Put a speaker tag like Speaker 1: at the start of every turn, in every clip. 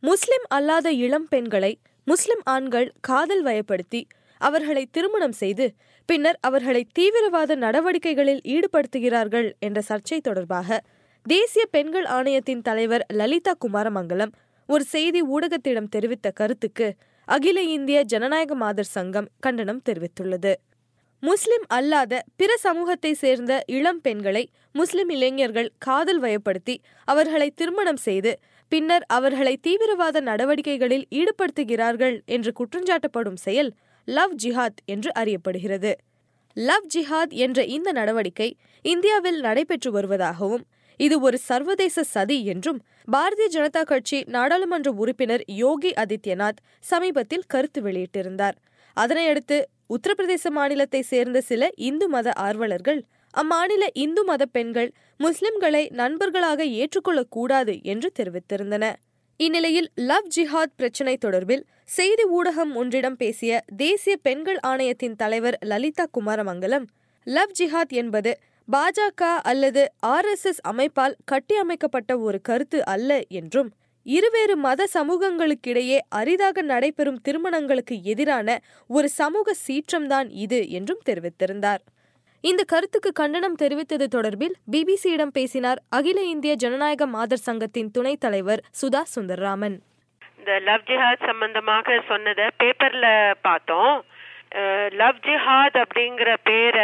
Speaker 1: முஸ்லிம் அல்லாத இளம் பெண்களை முஸ்லிம் ஆண்கள் காதல் வயப்படுத்தி அவர்களை திருமணம் செய்து பின்னர் அவர்களை தீவிரவாத நடவடிக்கைகளில் ஈடுபடுத்துகிறார்கள் என்ற சர்ச்சை தொடர்பாக தேசிய பெண்கள் ஆணையத்தின் தலைவர் லலிதா குமாரமங்கலம் ஒரு செய்தி ஊடகத்திடம் தெரிவித்த கருத்துக்கு அகில இந்திய ஜனநாயக மாதர் சங்கம் கண்டனம் தெரிவித்துள்ளது முஸ்லிம் அல்லாத பிற சமூகத்தை சேர்ந்த இளம் பெண்களை முஸ்லிம் இளைஞர்கள் காதல் வயப்படுத்தி அவர்களை திருமணம் செய்து பின்னர் அவர்களை தீவிரவாத நடவடிக்கைகளில் ஈடுபடுத்துகிறார்கள் என்று குற்றஞ்சாட்டப்படும் செயல் லவ் ஜிஹாத் என்று அறியப்படுகிறது லவ் ஜிஹாத் என்ற இந்த நடவடிக்கை இந்தியாவில் நடைபெற்று வருவதாகவும் இது ஒரு சர்வதேச சதி என்றும் பாரதிய ஜனதா கட்சி நாடாளுமன்ற உறுப்பினர் யோகி ஆதித்யநாத் சமீபத்தில் கருத்து வெளியிட்டிருந்தார் அதனையடுத்து உத்தரப்பிரதேச மாநிலத்தை சேர்ந்த சில இந்து மத ஆர்வலர்கள் அம்மாநில இந்து மத பெண்கள் முஸ்லிம்களை நண்பர்களாக ஏற்றுக்கொள்ளக்கூடாது என்று தெரிவித்திருந்தன இந்நிலையில் லவ் ஜிஹாத் பிரச்சினை தொடர்பில் செய்தி ஊடகம் ஒன்றிடம் பேசிய தேசிய பெண்கள் ஆணையத்தின் தலைவர் லலிதா குமாரமங்கலம் லவ் ஜிஹாத் என்பது பாஜக அல்லது ஆர்எஸ்எஸ் அமைப்பால் கட்டியமைக்கப்பட்ட ஒரு கருத்து அல்ல என்றும் இருவேறு மத சமூகங்களுக்கிடையே அரிதாக நடைபெறும் திருமணங்களுக்கு எதிரான ஒரு சமூக சீற்றம்தான் இது என்றும் தெரிவித்திருந்தார் இந்த கருத்துக்கு கண்டனம் தெரிவித்தது தொடர்பில் பிபிசியிடம் பேசினார் அகில இந்திய ஜனநாயக மாதர் சங்கத்தின் துணைத் தலைவர் சுதா சுந்தர்ராமன்
Speaker 2: இந்த லவ் ஜிஹாத் சம்பந்தமாக சொன்னதை பேப்பர்ல பார்த்தோம் லவ் ஜிஹாத் அப்படிங்கிற பேரை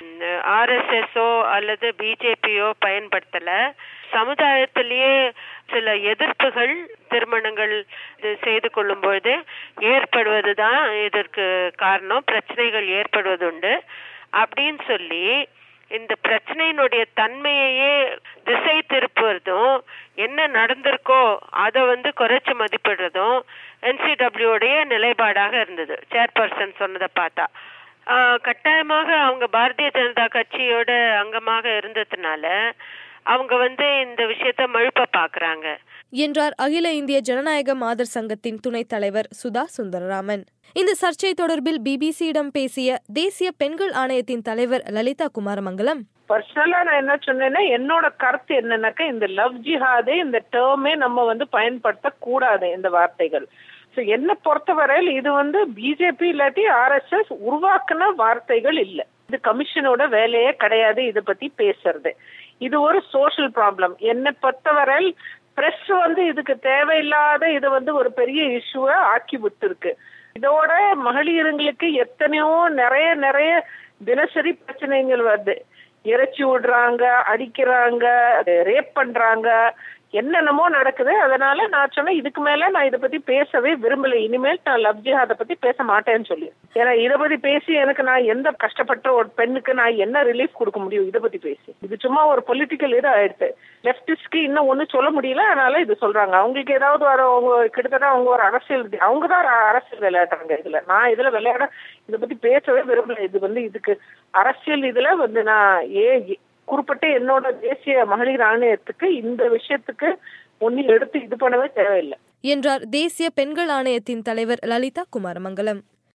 Speaker 2: ஆர்எஸ்எஸ்ஓ அல்லது பிஜேபியோ பயன்படுத்தல சமுதாயத்திலேயே சில எதிர்ப்புகள் திருமணங்கள் செய்து கொள்ளும் பொழுது ஏற்படுவதுதான் இதற்கு காரணம் பிரச்சனைகள் ஏற்படுவதுண்டு அப்படின்னு சொல்லி இந்த பிரச்சனையினுடைய தன்மையையே திசை திருப்புவதும் என்ன நடந்திருக்கோ அதை வந்து குறைச்சு மதிப்பிடுறதும் என்சிடபிள்யூடைய நிலைப்பாடாக இருந்தது சேர்பர்சன் சொன்னதை பார்த்தா கட்டாயமாக அவங்க பாரதிய ஜனதா கட்சியோட அங்கமாக இருந்ததுனால அவங்க வந்து இந்த விஷயத்த மழுப்ப பாக்குறாங்க
Speaker 1: என்றார் அகில இந்திய ஜனநாயக மாதர் சங்கத்தின் துணைத் தலைவர் சுதா சுந்தரராமன் இந்த சர்ச்சை தொடர்பில் பிபிசியிடம் பேசிய தேசிய பெண்கள் ஆணையத்தின் தலைவர் லலிதா குமாரமங்கலம்
Speaker 3: பர்சனலா நான் என்ன சொன்னேன்னா என்னோட கருத்து என்னன்னாக்கா இந்த லவ் ஜிஹாதே இந்த டேர்மே நம்ம வந்து பயன்படுத்த கூடாது இந்த வார்த்தைகள் ஸோ என்ன பொறுத்தவரையில் இது வந்து பிஜேபி இல்லாட்டி ஆர்எஸ்எஸ் உருவாக்குன வார்த்தைகள் இல்லை இது கமிஷனோட வேலையே கிடையாது இதை பத்தி பேசுறது இது ஒரு சோஷியல் ப்ராப்ளம் என்னை பொறுத்தவரையில் பிரஸ் வந்து இதுக்கு தேவையில்லாத இது வந்து ஒரு பெரிய இஷ்யூவை ஆக்கி விட்டுருக்கு இதோட மகளிருங்களுக்கு எத்தனையோ நிறைய நிறைய தினசரி பிரச்சனைகள் வருது இறைச்சி விடுறாங்க அடிக்கிறாங்க ரேப் பண்றாங்க என்னென்னமோ நடக்குது அதனால நான் சொன்னேன் இதுக்கு மேல நான் இதை பத்தி பேசவே விரும்பல இனிமேல் நான் லவ் ஜிஹாதை பத்தி பேச மாட்டேன்னு சொல்லி ஏன்னா இதை பத்தி பேசி எனக்கு நான் எந்த கஷ்டப்பட்ட ஒரு பெண்ணுக்கு நான் என்ன ரிலீஃப் கொடுக்க முடியும் இதை பத்தி பேசி இது சும்மா ஒரு பொலிட்டிக்கல் இது ஆயிடுச்சு லெப்டிஸ்ட்க்கு இன்னும் ஒன்னும் சொல்ல முடியல அதனால இது சொல்றாங்க அவங்களுக்கு ஏதாவது வர அவங்க கிட்டத்தட்ட அவங்க ஒரு அரசியல் அவங்க தான் அரசியல் விளையாடுறாங்க இதுல நான் இதுல விளையாட இதை பத்தி பேசவே விரும்பல இது வந்து இதுக்கு அரசியல் இதுல வந்து நான் ஏ குறிப்பிட்ட என்னோட தேசிய மகளிர் ஆணையத்துக்கு இந்த விஷயத்துக்கு ஒன்னும் எடுத்து இது பண்ணவே தேவையில்லை
Speaker 1: என்றார் தேசிய பெண்கள் ஆணையத்தின் தலைவர் லலிதா குமாரமங்கலம்